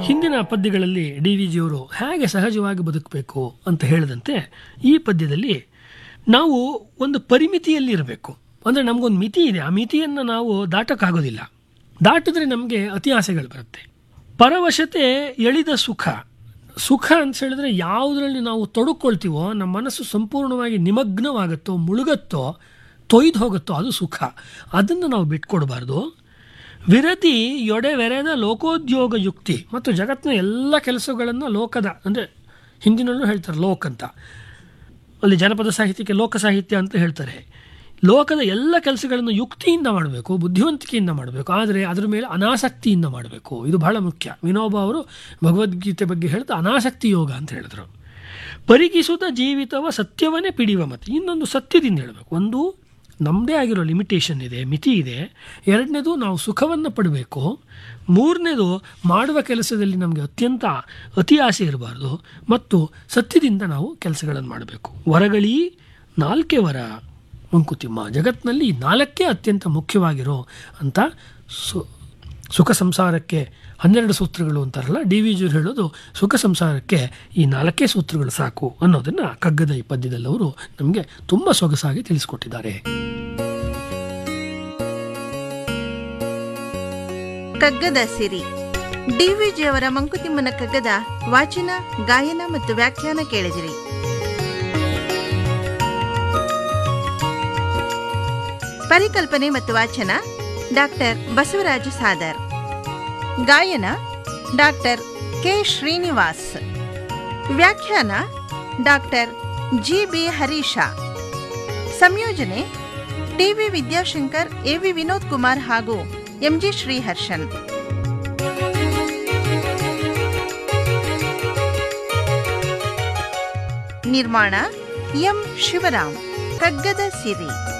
ಹಿಂದಿನ ಪದ್ಯಗಳಲ್ಲಿ D V ಜಿಯವರು ಹೇಗೆ ಸಹಜವಾಗಿ ಬದುಕಬೇಕು ಅಂತ ಹೇಳಿದಂತೆ ಈ ಪದ್ಯದಲ್ಲಿ ನಾವು ಒಂದು ಪರಿಮಿತಿಯಲ್ಲಿ ಇರಬೇಕು ಅಂದರೆ ನಮಗೊಂದು ಮಿತಿ ಇದೆ ಆ ಮಿತಿಯನ್ನು ನಾವು ದಾಟಕ್ಕಾಗೋದಿಲ್ಲ ದಾಟಿದ್ರೆ ನಮಗೆ ಅತಿ ಆಸೆಗಳು ಬರುತ್ತೆ ಪರವಶತೆ ಎಳಿದ ಸುಖ ಸುಖ ಅಂತ ಹೇಳಿದ್ರೆ ಯಾವುದರಲ್ಲಿ ನಾವು ತೊಡಕೊಳ್ತೀವೋ ನಮ್ಮ ಮನಸ್ಸು ಸಂಪೂರ್ಣವಾಗಿ ನಿಮಗ್ನವಾಗುತ್ತೋ ಮುಳುಗತ್ತೋ ತೊಯ್ದು ಹೋಗುತ್ತೋ ಅದು ಸುಖ ಅದನ್ನು ನಾವು ಬಿಟ್ಕೊಡ್ಬಾರ್ದು ವಿರತಿ ಯೊಡೆವೆರೆದ ಲೋಕೋದ್ಯೋಗ ಯುಕ್ತಿ ಮತ್ತು ಜಗತ್ತಿನ ಎಲ್ಲ ಕೆಲಸಗಳನ್ನು ಲೋಕದ ಅಂದರೆ ಹಿಂದಿನಲ್ಲೂ ಹೇಳ್ತಾರೆ ಲೋಕ್ ಅಂತ ಅಲ್ಲಿ ಜನಪದ ಸಾಹಿತ್ಯಕ್ಕೆ ಲೋಕ ಸಾಹಿತ್ಯ ಅಂತ ಹೇಳ್ತಾರೆ ಲೋಕದ ಎಲ್ಲ ಕೆಲಸಗಳನ್ನು ಯುಕ್ತಿಯಿಂದ ಮಾಡಬೇಕು ಬುದ್ಧಿವಂತಿಕೆಯಿಂದ ಮಾಡಬೇಕು ಆದರೆ ಅದರ ಮೇಲೆ ಅನಾಸಕ್ತಿಯಿಂದ ಮಾಡಬೇಕು ಇದು ಬಹಳ ಮುಖ್ಯ ವಿನೋಬ ಅವರು ಭಗವದ್ಗೀತೆ ಬಗ್ಗೆ ಹೇಳ್ತಾ ಅನಾಸಕ್ತಿ ಯೋಗ ಅಂತ ಹೇಳಿದ್ರು ಪರಿಗಿಸುತ್ತ ಜೀವಿತವ ಸತ್ಯವನ್ನೇ ಪಿಡಿಯುವ ಮತ್ತೆ ಇನ್ನೊಂದು ಸತ್ಯದಿಂದ ಹೇಳಬೇಕು ಒಂದು ನಮ್ಮದೇ ಆಗಿರೋ ಲಿಮಿಟೇಷನ್ ಇದೆ ಮಿತಿ ಇದೆ ಎರಡನೇದು ನಾವು ಸುಖವನ್ನು ಪಡಬೇಕು ಮೂರನೇದು ಮಾಡುವ ಕೆಲಸದಲ್ಲಿ ನಮಗೆ ಅತ್ಯಂತ ಅತಿ ಆಸೆ ಇರಬಾರ್ದು ಮತ್ತು ಸತ್ಯದಿಂದ ನಾವು ಕೆಲಸಗಳನ್ನು ಮಾಡಬೇಕು ವರಗಳೀ ನಾಲ್ಕೇ ವರ ಮಂಕುತಿಮ್ಮ ಜಗತ್ತಿನಲ್ಲಿ ಈ ನಾಲ್ಕೇ ಅತ್ಯಂತ ಮುಖ್ಯವಾಗಿರೋ ಅಂತ ಸು ಸುಖ ಸಂಸಾರಕ್ಕೆ ಹನ್ನೆರಡು ಸೂತ್ರಗಳು ಅಂತಾರಲ್ಲ ಡಿ ವಿ ಜಿಯವರು ಹೇಳೋದು ಸುಖ ಸಂಸಾರಕ್ಕೆ ಈ ನಾಲ್ಕೇ ಸೂತ್ರಗಳು ಸಾಕು ಅನ್ನೋದನ್ನು ಕಗ್ಗದ ಈ ಪದ್ಯದಲ್ಲಿ ಅವರು ನಮಗೆ ತುಂಬ ಸೊಗಸಾಗಿ ತಿಳಿಸ್ಕೊಟ್ಟಿದ್ದಾರೆ ಕಗ್ಗದ ಸಿರಿ ಡಿವಿಜಿಯವರ ಮಂಕುತಿಮ್ಮನ ಕಗ್ಗದ ವಾಚನ ಗಾಯನ ಮತ್ತು ವ್ಯಾಖ್ಯಾನ ಕೇಳಿದಿರಿ ಪರಿಕಲ್ಪನೆ ಮತ್ತು ವಾಚನ ಡಾಕ್ಟರ್ ಬಸವರಾಜ ಸಾದರ್ ಗಾಯನ ಡಾಕ್ಟರ್ ಕೆ ಶ್ರೀನಿವಾಸ್ ವ್ಯಾಖ್ಯಾನ ಡಾಕ್ಟರ್ ಜಿ ಬಿ ಹರೀಶ ಸಂಯೋಜನೆ ಟಿವಿ ವಿದ್ಯಾಶಂಕರ್ ಎವಿ ವಿನೋದ್ ಕುಮಾರ್ ಹಾಗೂ ಎಂಜಿ ಶ್ರೀಹರ್ಷನ್ ನಿರ್ಮಾಣ ಎಂ ಶಿವರಾಮ್ ಕಗ್ಗದ ಸಿರಿ